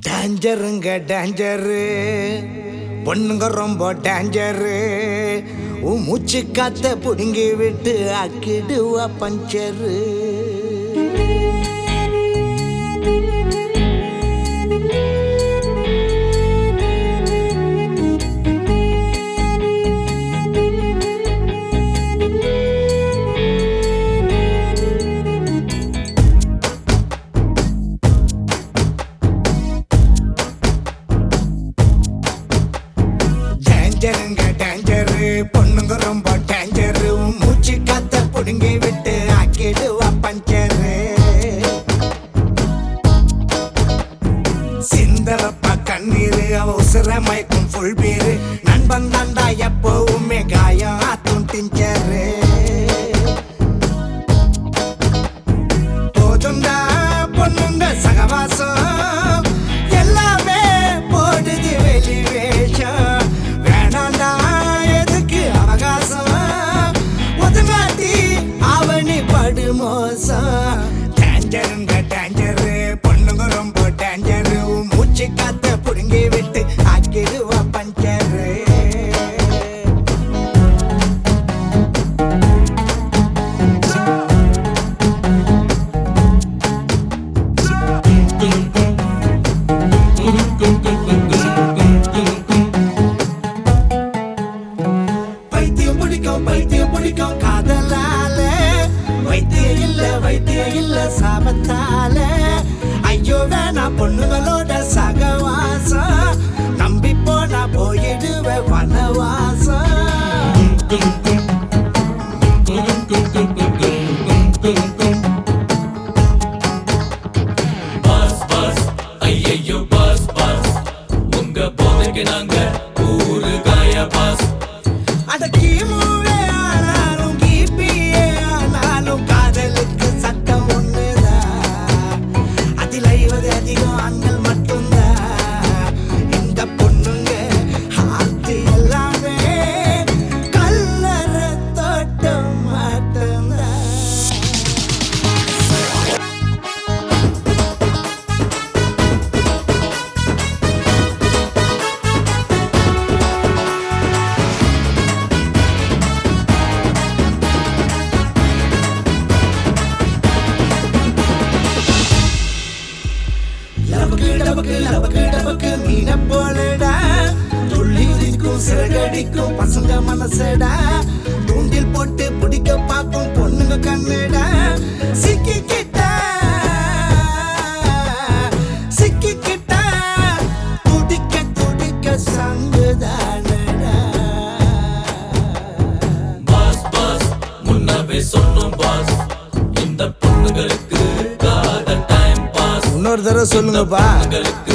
டேஞ்சருங்க danger பொண்ணுங்க ரொம்ப danger உன் மூச்சு காத்த புடுங்கி விட்டு அக்கிடுவா பஞ்சரு டேஞ்சருங்க டேஞ்சரு பொண்ணுங்க ரொம்ப டேஞ்சரு உன் மூச்சு காத்த புடுங்கி விட்டு அக்கிடுவா பஞ்சரு சிந்தரப்பா கண்ணீரு அவ உசுர மயக்கும் ஃபுல் பீரு நண்பன் தாண்டா எப்பவுமே காயம் ஆத்தும் டிஞ்சரு போதுண்டா பொண்ணுங்க சகவாசம் எல்லாமே போடுது வெளி வேஷம் வேணாண்டா எதுக்கு அவகாசம் ஒதுங்காட்டி அவனி படு மோசம் டேஞ்சருங்க டேஞ்சரு பொண்ணுங்க ரொம்ப டேஞ்சரு மூச்சு காத்த புடுங்கி விட்டு ஆக்கிடுவா பஞ்சரு பைத்தியம் பிடிக்கும் பைத்தியம் பிடிக்கும் காதலால வைத்தியம் இல்ல வைத்தியம் இல்ல சாபத்தால ஐயோ வேணா பொண்ணுங்களோட சகவாசம் நம்பி போனா போயிடுவ வனவாசம் பாஸ் பாஸ் ஐயையோ பாஸ் பாஸ் உங்க போதைக்கு நாங்க ஊரு காய பாஸ் அட கிமுவே ஆனாலும் கிபியே ஆனாலும் காதலுக்கு சட்டம் ஒண்ணுதான் அதில் ஐவது அதிகம் ஆண்கள் மட்டும்தான் இந்த பொண்ணுங்க ஆத்து எல்லாமே கல்லற தோட்டம் மட்டும்தான் லவக்கு டபக்கு லவக்கு டபக்கு மீன போலடா துள்ளி உதிக்கும் சிறகடிக்கும் பசங்க மனசடா தூண்டில் போட்டு பிடிக்க பார்க்கும் பொண்ணுங்க கண்ணுடா சிக்கிக்கிட்டா சிக்கிக்கிட்டா துடிக்க துடிக்க சங்குதானடா பாஸ் பாஸ் முன்னவே சொன்னோம் பாஸ் இந்த பொண்ணுங்களுக்கு காத டைம் பாஸ் இன்னொரு தடவை சொல்லுங்கப்பா பொண்ணுங்களுக்கு